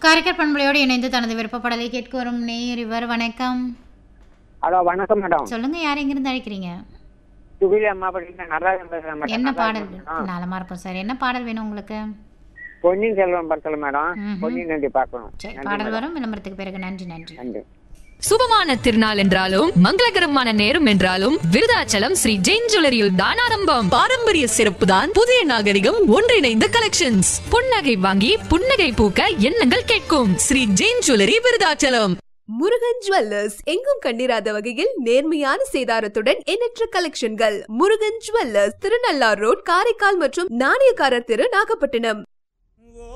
காரைக்கால் பண்பலையோடு இணைந்து தனது விருப்பப்படலை கேட்க வரும் நேயர் இவர் வணக்கம் ஹலோ வணக்கம் மேடம் சொல்லுங்க யார் எங்கிருந்து அழைக்கிறீங்க சுகிலி அம்மா படிக்கிற நடராஜன் பேசுறேன் மேடம் என்ன நல்லா பாடல் இருக்கீங்களா? நலமா இருக்கும் சார் என்ன பாடல் வேணும் உங்களுக்கு பொன்னியின் செல்வன் படத்துல மேடம் ம்ஹும். பொன்னியின் நன்றி பார்க்கணும் சரி நன்றி பாடல் மேடம். வரும் விளம்பரத்துக்கு பிறகு நன்றி நன்றி நன்றி சுபமான திருநாள் என்றாலும் மங்களகரமான நேரம் என்றாலும் விருதாச்சலம் ஸ்ரீ ஜெயின் ஜுவல்லரியில் தான் ஆரம்பம் பாரம்பரிய சிறப்பு தான் புதிய நாகரிகம் ஒன்றிணைந்த கலெக்ஷன்ஸ் புன்னகை வாங்கி புன்னகை பூக்க எண்ணங்கள் கேட்கும் ஸ்ரீ ஜெயின் ஜுவல்லரி விருதாச்சலம் முருகன் ஜுவல்லர்ஸ் எங்கும் கண்டிராத வகையில் நேர்மையான சேதாரத்துடன் எண்ணற்ற கலெக்ஷன்கள் முருகன் ஜுவல்லர்ஸ் திருநள்ளார் ரோட் காரைக்கால் மற்றும் நாணயக்காரர் தெரு நாகப்பட்டினம்